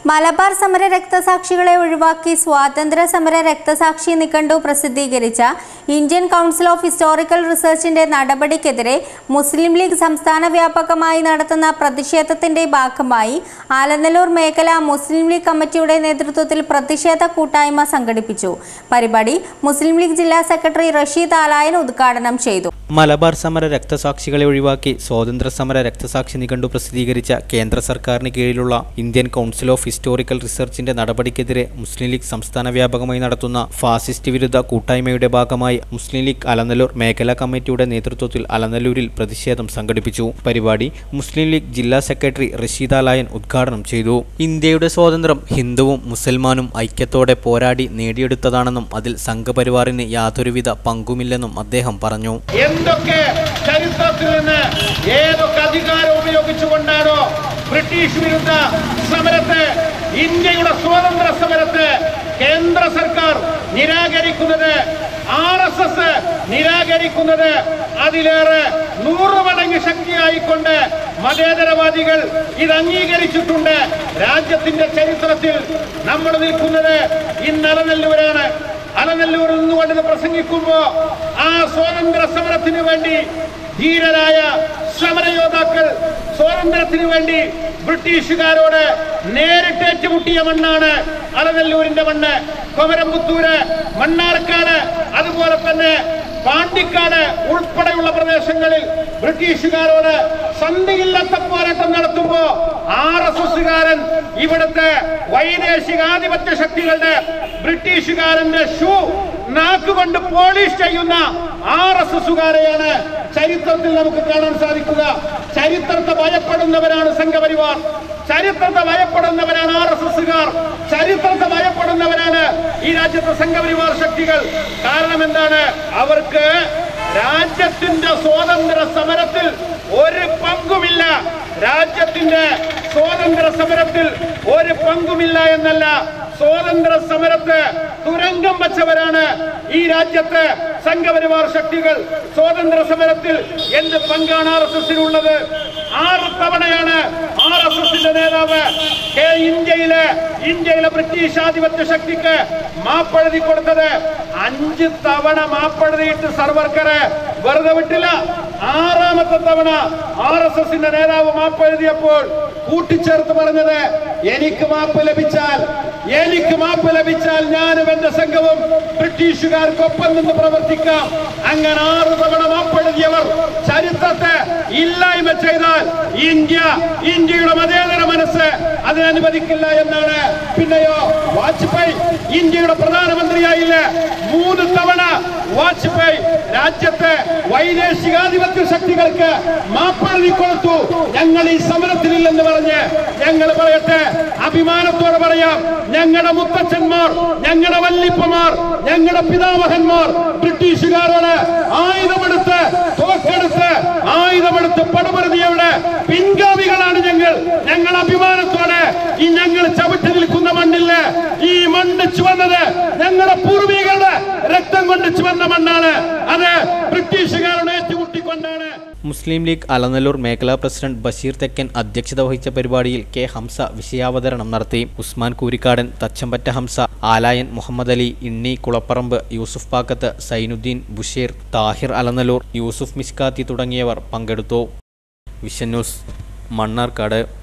മലബാർ സമര രക്തസാക്ഷികളെ ഒഴിവാക്കി സ്വാതന്ത്ര്യ സമര രക്തസാക്ഷി നിഘണ്ടു പ്രസിദ്ധീകരിച്ച ഇന്ത്യൻ കൗൺസിൽ ഓഫ് ഹിസ്റ്റോറിക്കൽ റിസർച്ചിന്റെ നടപടിക്കെതിരെ മുസ്ലിം ലീഗ് സംസ്ഥാന വ്യാപകമായി നടത്തുന്ന പ്രതിഷേധത്തിന്റെ ഭാഗമായി ആലനല്ലൂർ മേഖല മുസ്ലിം ലീഗ് കമ്മിറ്റിയുടെ നേതൃത്വത്തിൽ പ്രതിഷേധ കൂട്ടായ്മ സംഘടിപ്പിച്ചു പരിപാടി മുസ്ലിം ലീഗ് ജില്ലാ സെക്രട്ടറി റഷീദ് ആലായൻ ഉദ്ഘാടനം ചെയ്തു മലബാർ സമര രക്തസാക്ഷികളെ ഒഴിവാക്കി സ്വാതന്ത്ര്യ സമര രക്തസാക്ഷി നിഘണ്ടു പ്രസിദ്ധീകരിച്ച കേന്ദ്ര സർക്കാരിന് കീഴിലുള്ള ഇന്ത്യൻ കൗൺസിൽ ഓഫ് ഹിസ്റ്റോറിക്കൽ റിസർച്ചിന്റെ നടപടിക്കെതിരെ മുസ്ലിം ലീഗ് സംസ്ഥാന വ്യാപകമായി നടത്തുന്ന ഫാസിസ്റ്റ് വിരുദ്ധ കൂട്ടായ്മയുടെ ഭാഗമായി മുസ്ലിം ലീഗ് അലനല്ലൂർ മേഖലാ കമ്മിറ്റിയുടെ നേതൃത്വത്തിൽ അലനല്ലൂരിൽ പ്രതിഷേധം സംഘടിപ്പിച്ചു പരിപാടി മുസ്ലിം ലീഗ് ജില്ലാ സെക്രട്ടറി റഷീദ ലായൻ ഉദ്ഘാടനം ചെയ്തു ഇന്ത്യയുടെ സ്വാതന്ത്ര്യം ഹിന്ദുവും മുസൽമാനും ഐക്യത്തോടെ പോരാടി നേടിയെടുത്തതാണെന്നും അതിൽ സംഘപരിവാറിന് യാതൊരുവിധ പങ്കുമില്ലെന്നും അദ്ദേഹം പറഞ്ഞു എന്തൊക്കെ ചരിത്രത്തിൽ നിന്ന് ഏതൊക്കെ അധികാരം ഉപയോഗിച്ചുകൊണ്ടാണോ ബ്രിട്ടീഷ് വിരുദ്ധ സമരത്തെ ഇന്ത്യയുടെ സ്വാതന്ത്ര്യ സമരത്തെ കേന്ദ്ര സർക്കാർ നിരാകരിക്കുന്നത് ആർ എസ് എസ് നിരാകരിക്കുന്നത് അതിലേറെ നൂറ് മടങ്ങ് ശക്തിയായിക്കൊണ്ട് മതേതരവാദികൾ ഇത് അംഗീകരിച്ചിട്ടുണ്ട് രാജ്യത്തിന്റെ ചരിത്രത്തിൽ നമ്മൾ നിൽക്കുന്നത് ഇന്ന് അലനല്ലൂരാണ് അലനല്ലൂരിൽ നിന്നുകൊണ്ട് ഇത് പ്രസംഗിക്കുമ്പോ ആ സ്വാതന്ത്ര്യ സമരത്തിന് വേണ്ടി ധീരരായ സമരയോദ്ധാക്കൾ സ്വാതന്ത്ര്യത്തിന് വേണ്ടി ബ്രിട്ടീഷുകാരോട് നേരിട്ട് ഏറ്റുമുട്ടിയ മണ്ണാണ് അലനല്ലൂരിന്റെ മണ്ണ് കൊമരമ്പുത്തൂര് മണ്ണാർക്കാട് അതുപോലെ തന്നെ പാണ്ടിക്കാട് ഉൾപ്പെടെയുള്ള പ്രദേശങ്ങളിൽ ബ്രിട്ടീഷുകാരോട് സന്ധിയില്ലാത്ത പോരാട്ടം നടത്തുമ്പോ ആർ എസ് എസുകാരൻ ഇവിടുത്തെ വൈദേശികാധിപത്യ ശക്തികളുടെ ബ്രിട്ടീഷുകാരന്റെ ഷൂ നാക്കുകൊണ്ട് പോളിഷ് ചെയ്യുന്ന ആർ എസ് എസുകാരെയാണ് ചരിത്രത്തിൽ നമുക്ക് കാണാൻ സാധിക്കുക ചരിത്രത്തെ ഭയപ്പെടുന്നവരാണ് സംഘപരിവാർ ചരിത്രത്തെ ഭയപ്പെടുന്നവരാണ് ആർ എസ് എസുകാർ ചരിത്രത്തെ ഭയപ്പെടുന്നവരാണ് ഈ രാജ്യത്തെ സംഘപരിവാർ ശക്തികൾ കാരണം എന്താണ് അവർക്ക് രാജ്യത്തിന്റെ സ്വാതന്ത്ര്യ സമരത്തിൽ ഒരു പങ്കുമില്ല രാജ്യത്തിന്റെ സ്വാതന്ത്ര്യ സമരത്തിൽ ഒരു പങ്കുമില്ല എന്നല്ല സ്വാതന്ത്ര്യ സമരത്ത് തുരങ്കം വച്ചവരാണ് ഈ രാജ്യത്ത് സംഘപരിവാർ ശക്തികൾ സ്വാതന്ത്ര്യ സമരത്തിൽ എന്ത് പങ്കാണ് ആർ എസ് എസിനുള്ളത് ആറ് തവണയാണ് ആർ എസ് എസിന്റെ നേതാവ് കെ ഇന്ത്യയിലെ ഇന്ത്യയിലെ ബ്രിട്ടീഷ് ആധിപത്യ ശക്തിക്ക് മാപ്പെഴുതി കൊടുത്തത് അഞ്ച് തവണ മാപ്പെഴുതിയിട്ട് സർവർക്കറെ വെറുതെ വിട്ടില്ല ആറാമത്തെ തവണ ആർ എസ് എസിന്റെ നേതാവ് മാപ്പെഴുതിയപ്പോൾ കൂട്ടിച്ചേർത്ത് പറഞ്ഞത് എനിക്ക് മാപ്പ് ലഭിച്ചാൽ എനിക്ക് മാപ്പ് ലഭിച്ചാൽ ഞാനും എന്റെ സംഘവും ബ്രിട്ടീഷുകാർക്കൊപ്പം നിന്ന് പ്രവർത്തിക്കാം അങ്ങനെ ആറ് തവണ മാപ്പെഴുതിയവർ ചരിത്രത്തെ ഇല്ലായ്മ ചെയ്താൽ ഇന്ത്യ ഇന്ത്യയുടെ മതേതര മനസ്സ് അതിനനുവദിക്കില്ല എന്നാണ് പിന്നെയോ വാജ്പേയി ഇന്ത്യയുടെ പ്രധാനമന്ത്രിയായില്ലേ മൂന്ന് തവണ വാജ്പേയി രാജ്യത്തെ വൈദേശികാധിപത്യ ശക്തികൾക്ക് മാപ്പെഴുതി കൊടുത്തു ഞങ്ങൾ ഈ സമരത്തിലില്ലെന്ന് പറഞ്ഞ് ഞങ്ങൾ പറയട്ടെ അഭിമാനത്തോടെ പറയാം ഞങ്ങളുടെ മുത്തച്ഛന്മാർ ഞങ്ങളുടെ വല്ലിപ്പമാർ ഞങ്ങളുടെ പിതാമഹന്മാർ ബ്രിട്ടീഷുകാരോട് ആയുധമെടുത്ത് തോക്കെടുത്ത് ആയുധമെടുത്ത് പടപരുതിയുടെ പിൻഗാമികളാണ് ഞങ്ങൾ ഞങ്ങൾ അഭിമാനത്തോടെ ഈ ഞങ്ങൾ ചവിട്ടി നിൽക്കുന്ന മണ്ണില് ഈ മണ്ണ് ചുവന്നത് ഞങ്ങളുടെ പൂർവികളുടെ രക്തം കൊണ്ട് ചുവന്ന മണ്ണാണ് അത് ബ്രിട്ടീഷുകാരോട് ഏറ്റുമുട്ടിക്കൊണ്ടാണ് മുസ്ലിം ലീഗ് അലനല്ലൂർ മേഖലാ പ്രസിഡന്റ് ബഷീർ തെക്കൻ അധ്യക്ഷത വഹിച്ച പരിപാടിയിൽ കെ ഹംസ വിഷയാവതരണം നടത്തി ഉസ്മാൻ കൂരിക്കാടൻ തച്ചമ്പറ്റ ഹംസ ആലായൻ മുഹമ്മദ് അലി ഇണ്ണി കുളപ്പറമ്പ് യൂസുഫ് പാക്കത്ത് സൈനുദ്ദീൻ ബുഷീർ താഹിർ അലനല്ലൂർ യൂസുഫ് മിസ്കാത്തി തുടങ്ങിയവർ പങ്കെടുത്തു വിഷൻ ന്യൂസ് മണ്ണാർക്കാട്